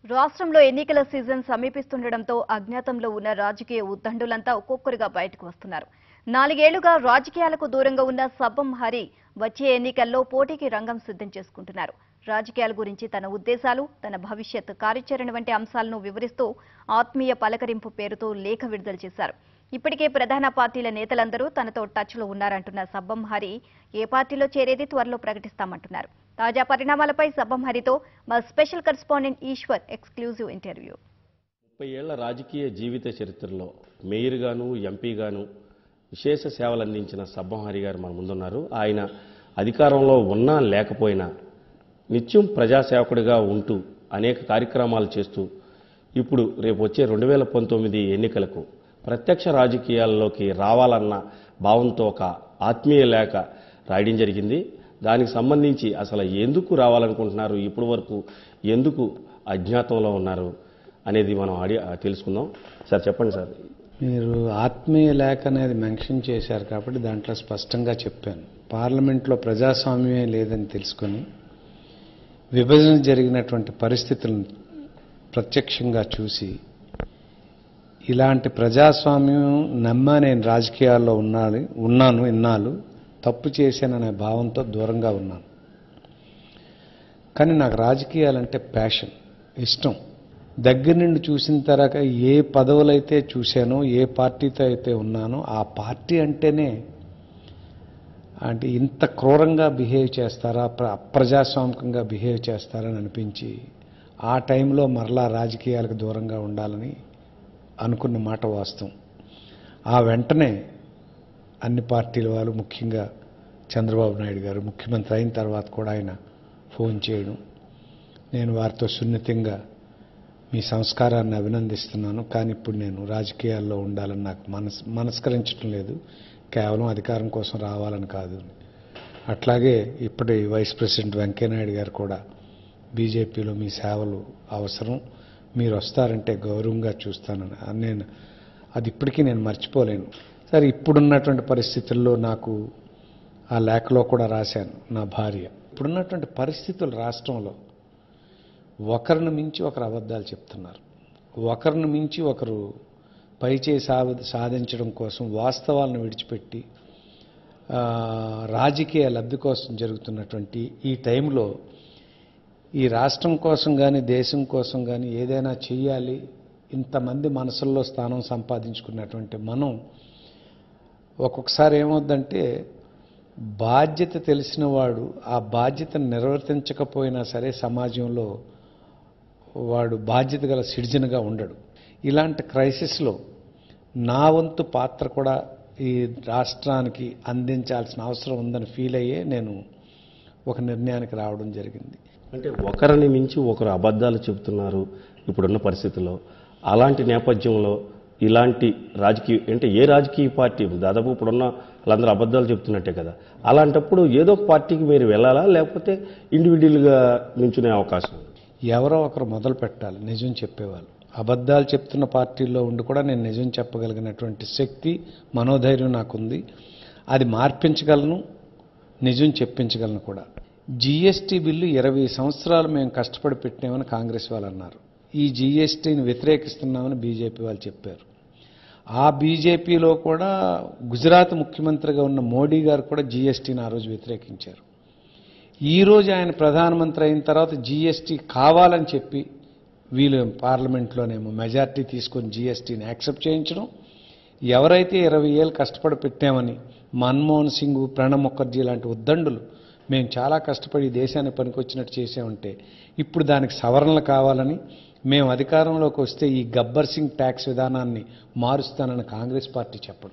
రాష్ట్రంలో ఎన్నికల సీజన్ సమీపిస్తుండటంతో అజ్ఞాతంలో ఉన్న రాజకీయ ఉద్దండులంతా ఒక్కొక్కరుగా బయటకు వస్తున్నారు నాలుగేళ్లుగా రాజకీయాలకు దూరంగా ఉన్న సబ్బం హరి వచ్చే ఎన్నికల్లో పోటీకి రంగం సిద్ధం చేసుకుంటున్నారు రాజకీయాల గురించి తన ఉద్దేశాలు తన భవిష్యత్ కార్యాచరణ వంటి అంశాలను వివరిస్తూ ఆత్మీయ పలకరింపు పేరుతో లేఖ విడుదల చేశారు ఇప్పటికే ప్రధాన పార్టీల నేతలందరూ తనతో టచ్లో ఉన్నారంటున్న సబ్బం హరి ఏ పార్టీలో చేరేది త్వరలో ప్రకటిస్తామంటున్నారు తాజా పరిణామాలపై సబ్బం హరితో మా special correspondent Eshwar exclusive interview ముప్పై ఏళ్ల రాజకీయ జీవిత చరిత్రలో మేయర్గాను ఎంపీగాను విశేష సేవలు అందించిన సబ్బంహరి గారు మన ముందున్నారు ఆయన అధికారంలో ఉన్నా లేకపోయినా నిత్యం ప్రజాసేవకుడిగా ఉంటూ అనేక కార్యక్రమాలు చేస్తూ ఇప్పుడు రేపు వచ్చే రెండు వేల పంతొమ్మిది ఎన్నికలకు ప్రత్యక్ష రాజకీయాల్లోకి రావాలన్న భావంతో ఒక ఆత్మీయ లేఖ రాయడం జరిగింది దానికి సంబంధించి అసలు ఎందుకు రావాలనుకుంటున్నారు ఇప్పటి వరకు ఎందుకు అజ్ఞాతంలో ఉన్నారు అనేది మనం అడి తెలుసుకుందాం సార్ చెప్పండి సార్ మీరు ఆత్మీయ లేఖ అనేది మెన్షన్ చేశారు కాబట్టి దాంట్లో స్పష్టంగా చెప్పాను పార్లమెంట్లో ప్రజాస్వామ్యమే లేదని తెలుసుకొని విభజన జరిగినటువంటి పరిస్థితులను ప్రత్యక్షంగా చూసి ఇలాంటి ప్రజాస్వామ్యం నమ్మా నేను రాజకీయాల్లో ఉన్నాను ఉన్నాను ఇన్నాళ్ళు తప్పు చేశాననే భావంతో దూరంగా ఉన్నాను కానీ నాకు రాజకీయాలంటే ప్యాషన్ ఇష్టం దగ్గర నుండి చూసిన తర్వాత ఏ పదవులైతే చూశానో ఏ పార్టీతో అయితే ఉన్నానో ఆ పార్టీ అంటేనే అంటే ఇంత క్రూరంగా బిహేవ్ చేస్తారా ప్ర- అప్రజాస్వామికంగా బిహేవ్ చేస్తారని అనిపించి ఆ టైంలో మరలా రాజకీయాలకు దూరంగా ఉండాలని అనుకున్న మాట వాస్తవం ఆ వెంటనే అన్ని పార్టీల వాళ్ళు ముఖ్యంగా చంద్రబాబు నాయుడు గారు ముఖ్యమంత్రి అయిన తర్వాత కూడా ఆయన ఫోన్ చేయడం నేను వారితో సున్నితంగా మీ సంస్కారాన్ని అభినందిస్తున్నాను కానీ ఇప్పుడు నేను రాజకీయాల్లో ఉండాలని నాకు మనస్ మనస్కరించడం లేదు కేవలం అధికారం కోసం రావాలని కాదు అట్లాగే ఇప్పటి వైస్ ప్రెసిడెంట్ వెంకయ్యనాయుడు గారు కూడా బీజేపీలో మీ సేవలు అవసరం మీరు వస్తారంటే గౌరవంగా చూస్తానని అది నేను అది ఇప్పటికీ నేను మర్చిపోలేను సరే ఇప్పుడున్నటువంటి పరిస్థితుల్లో నాకు ఆ లేఖలో కూడా రాశాను నా భార్య ఇప్పుడున్నటువంటి పరిస్థితులు రాష్ట్రంలో ఒకరిని మించి ఒకరు అబద్ధాలు చెప్తున్నారు ఒకరిని మించి ఒకరు పైచేయి సా సాధించడం కోసం వాస్తవాలను విడిచిపెట్టి ఆ, రాజకీయ లబ్ధి కోసం జరుగుతున్నటువంటి ఈ టైంలో ఈ రాష్ట్రం కోసం కానీ దేశం కోసం కానీ ఏదైనా చెయ్యాలి ఇంతమంది మనసుల్లో స్థానం సంపాదించుకున్నటువంటి మనం ఒక్కొక్కసారి ఏమవుద్దంటే బాధ్యత తెలిసిన వాడు ఆ బాధ్యతను నిర్వర్తించకపోయినా సరే సమాజంలో వాడు బాధ్యత గల సిటిజన్గా ఉండడు ఇలాంటి క్రైసిస్లో నా వంతు పాత్ర కూడా ఈ రాష్ట్రానికి అందించాల్సిన అవసరం ఉందని ఫీల్ అయ్యే నేను ఒక నిర్ణయానికి రావడం జరిగింది అంటే ఒకరిని మించి ఒకరు అబద్ధాలు చెబుతున్నారు ఇప్పుడున్న పరిస్థితుల్లో అలాంటి నేపథ్యంలో ఇలాంటి రాజకీయ అంటే ఏ రాజకీయ పార్టీ దాదాపు ఇప్పుడున్న వాళ్ళందరూ అబద్ధాలు చెప్తున్నట్టే కదా అలాంటప్పుడు ఏదో ఒక పార్టీకి మీరు వెళ్ళాలా లేకపోతే ఇండివిజువల్గా నించునే అవకాశం ఉందా? ఎవరో ఒకరు మొదలు పెట్టాలి నిజం చెప్పేవాళ్ళు అబద్ధాలు చెప్తున్న పార్టీల్లో ఉండి కూడా నేను నిజం చెప్పగలిగినటువంటి శక్తి మనోధైర్యం నాకుంది అది మార్పించగలను నిజం చెప్పించగలను కూడా జీఎస్టీ బిల్లు ఇరవై సంవత్సరాలు మేము కష్టపడి పెట్టామని కాంగ్రెస్ వాళ్ళు అన్నారు ఈ జీఎస్టీని వ్యతిరేకిస్తున్నామని బీజేపీ వాళ్ళు చెప్పారు ఆ బీజేపీలో కూడా గుజరాత్ ముఖ్యమంత్రిగా ఉన్న మోడీ గారు కూడా జీఎస్టీని ఆ రోజు వ్యతిరేకించారు ఈ రోజు ఆయన ప్రధానమంత్రి అయిన తర్వాత జీఎస్టీ కావాలని చెప్పి వీళ్ళు పార్లమెంట్లోనేమో మెజార్టీ తీసుకొని జీఎస్టీని యాక్సెప్ట్ చేయించడం ఎవరైతే ఇరవై ఏళ్ళు కష్టపడి పెట్టామని మన్మోహన్ సింగ్ ప్రణబ్ ముఖర్జీ లాంటి ఉద్దండులు మేము చాలా కష్టపడి ఈ దేశానికి పనికొచ్చినట్టు చేసామంటే ఇప్పుడు దానికి సవరణలు కావాలని మేము అధికారంలోకి వస్తే ఈ గబ్బర్ సింగ్ ట్యాక్స్ విధానాన్ని మారుస్తానని కాంగ్రెస్ పార్టీ చెప్పడం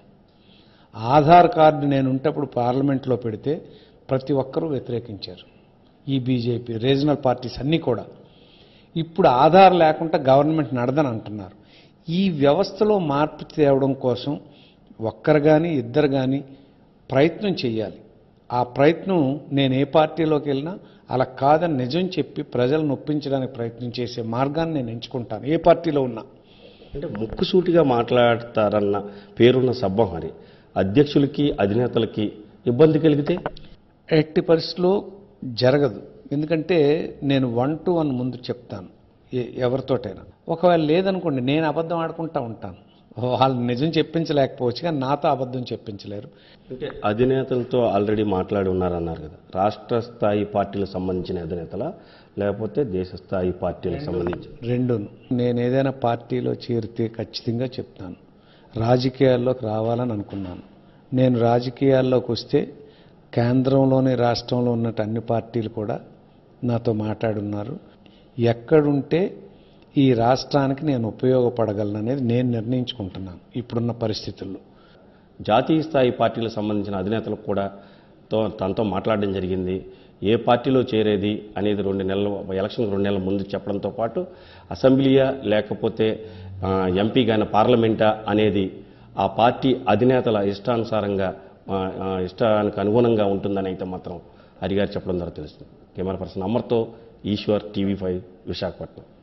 ఆధార్ కార్డు నేను ఉంటప్పుడు పార్లమెంట్లో పెడితే ప్రతి ఒక్కరూ వ్యతిరేకించారు ఈ బీజేపీ రీజనల్ పార్టీస్ అన్నీ కూడా ఇప్పుడు ఆధార్ లేకుండా గవర్నమెంట్ నడదని అంటున్నారు ఈ వ్యవస్థలో మార్పు తేవడం కోసం ఒక్కరు కానీ ఇద్దరు కానీ ప్రయత్నం చేయాలి ఆ ప్రయత్నం నేను ఏ పార్టీలోకి వెళ్ళినా అలా కాదని నిజం చెప్పి ప్రజలను ఒప్పించడానికి ప్రయత్నం చేసే మార్గాన్ని నేను ఎంచుకుంటాను ఏ పార్టీలో ఉన్నా అంటే ముక్కుసూటిగా మాట్లాడతారన్న పేరున్న సబ్బహరి అధ్యక్షులకి అధినేతలకి ఇబ్బంది కలిగితే ఎట్టి పరిస్థితిలో జరగదు ఎందుకంటే నేను వన్ టు వన్ ముందు చెప్తాను ఎ- ఎవరితోటైనా ఒకవేళ లేదనుకోండి నేను అబద్ధం ఆడుకుంటా ఉంటాను వాళ్ళు నిజం చెప్పించలేకపోవచ్చు కానీ నాతో అబద్ధం చెప్పించలేరు అంటే అధినేతలతో ఆల్రెడీ మాట్లాడి ఉన్నారన్నారు కదా రాష్ట్ర స్థాయి పార్టీలకు సంబంధించిన అధినేతల లేకపోతే దేశ స్థాయి పార్టీలకు సంబంధించి రెండును నేను ఏదైనా పార్టీలో చేరితే ఖచ్చితంగా చెప్తాను రాజకీయాల్లోకి రావాలని అనుకున్నాను నేను రాజకీయాల్లోకి వస్తే కేంద్రంలోని రాష్ట్రంలో ఉన్నట్టు అన్ని పార్టీలు కూడా నాతో మాట్లాడున్నారు ఎక్కడుంటే ఈ రాష్ట్రానికి నేను ఉపయోగపడగలను అనేది నేను నిర్ణయించుకుంటున్నాను ఇప్పుడున్న పరిస్థితుల్లో జాతీయ స్థాయి పార్టీలకు సంబంధించిన అధినేతలకు కూడా తో తనతో మాట్లాడడం జరిగింది ఏ పార్టీలో చేరేది అనేది రెండు నెలల ఎలక్షన్ రెండు నెలల ముందు చెప్పడంతో పాటు అసెంబ్లీయా లేకపోతే ఆ, ఎంపీ కానీ పార్లమెంటా అనేది ఆ పార్టీ అధినేతల ఇష్టానుసారంగా ఆ, ఆ, ఇష్టానికి అనుగుణంగా ఉంటుందని అయితే మాత్రం హరిగారు చెప్పడం ద్వారా తెలుస్తుంది కెమెరా పర్సన్ అమర్తో ఈశ్వర్ టీవీ ఫైవ్ విశాఖపట్నం